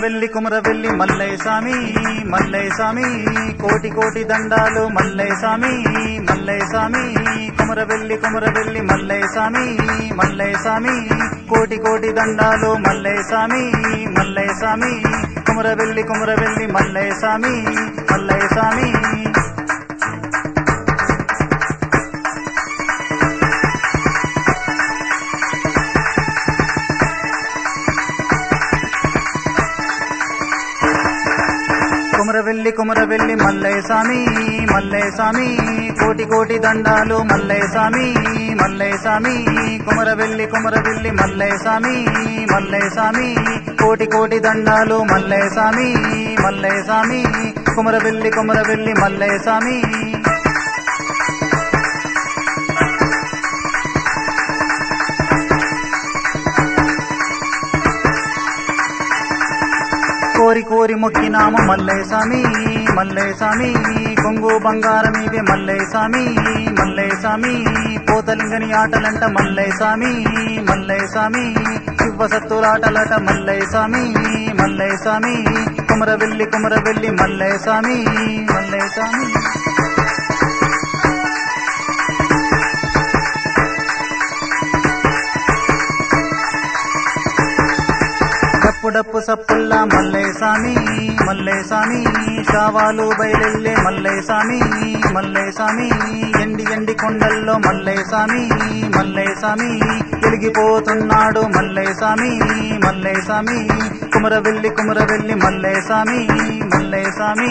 కుమరవెల్లి కుమరవెల్లి మల్లయ్య స్వామి మల్లయ్య స్వామి కోటి కోటి దండాలు మల్లయ్య స్వామి మల్లయ్య స్వామి కుమరవెల్లి కుమరవెల్లి మల్లయ్య స్వామి మల్లయ్య స్వామి కోటి కోటి దండాలు మల్లయ్య స్వామి మల్లయ్య స్వామి కుమరవెల్లి కుమరవెల్లి మల్లయ్య స్వామి మల్లయ్య స్వామి కుమరవెల్లి కుమరవెల్లి మల్లయ్య స్వామి మల్లయ్య స్వామి కోటి కోటి దండాలు మల్లయ్య స్వామి మల్లయ్య స్వామి కుమరవెల్లి కుమరవెల్లి మల్లయ్య స్వామి మల్లయ్య స్వామి కోటి కోటి దండాలు మల్లయ్య స్వామి మల్లయ్య స్వామి కుమరవెల్లి కుమరవెల్లి మల్లయ్య స్వామి కోరి కోరి మొక్కినాము మల్లయ్య స్వామి మల్లయ్య స్వామి కొంగు బంగారం ఇదే మల్లయ్య స్వామి మల్లయ్య స్వామి పోతలింగని ఆటలంట మల్లయ్య స్వామి మల్లయ్య స్వామి శివ సత్తులాటలట మల్లయ్య స్వామి మల్లయ్య స్వామి కుమరవెల్లి కుమరవెల్లి మల్లయ్య స్వామి మల్లయ్య స్వామి డప్పు డప్పు సప్పుల్లా మల్లయ్య స్వామి మల్లయ్య స్వామి శావాలు బయలెల్లే మల్లయ్య స్వామి మల్లయ్య స్వామి ఎండి ఎండి కొండల్లో మల్లయ్య స్వామి మల్లయ్య స్వామి వెలిగిపోతున్నాడు మల్లయ్య స్వామి మల్లయ్య స్వామి కుమరవెల్లి కుమరవెల్లి మల్లయ్య స్వామి మల్లయ్య స్వామి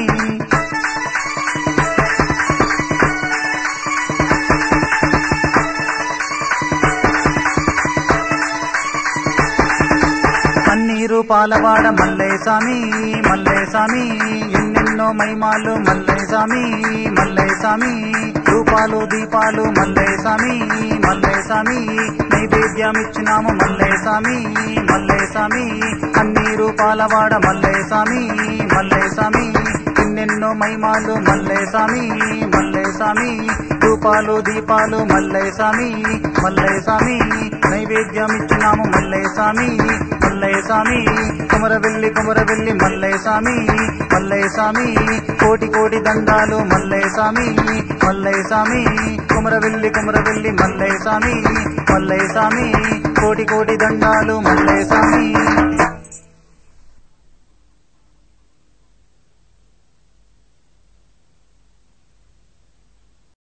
పన్నీరు పాలవాడ మల్లయ్య స్వామి మల్లయ్య స్వామి ఎన్నెన్నో మైమాలు మల్లయ్య స్వామి మల్లయ్య స్వామి రూపాలు దీపాలు మల్లయ్య స్వామి మల్లయ్య స్వామి నైవేద్యం ఇచ్చినాము మల్లయ్య స్వామి మల్లయ్య స్వామి పన్నీరు పాలవాడ మల్లయ్య స్వామి మల్లయ్య స్వామి ఎన్నెన్నో మైమాలు మల్లయ్య స్వామి మల్లయ్య స్వామి రూపాలు దీపాలు మల్లయ్య స్వామి మల్లయ్య స్వామి నైవేద్యం ఇచ్చినాము మల్లయ్య స్వామి మల్లయ్య స్వామి కుమరవెల్లి కుమరవెల్లి మల్లయ్య స్వామి మల్లయ్య స్వామి కోటి కోటి దండాలు మల్లయ్య స్వామి మల్లయ్య స్వామి కుమరవెల్లి కుమరవెల్లి మల్లయ్య స్వామి మల్లయ్య స్వామి కోటి కోటి దండాలు మల్లయ్య స్వామి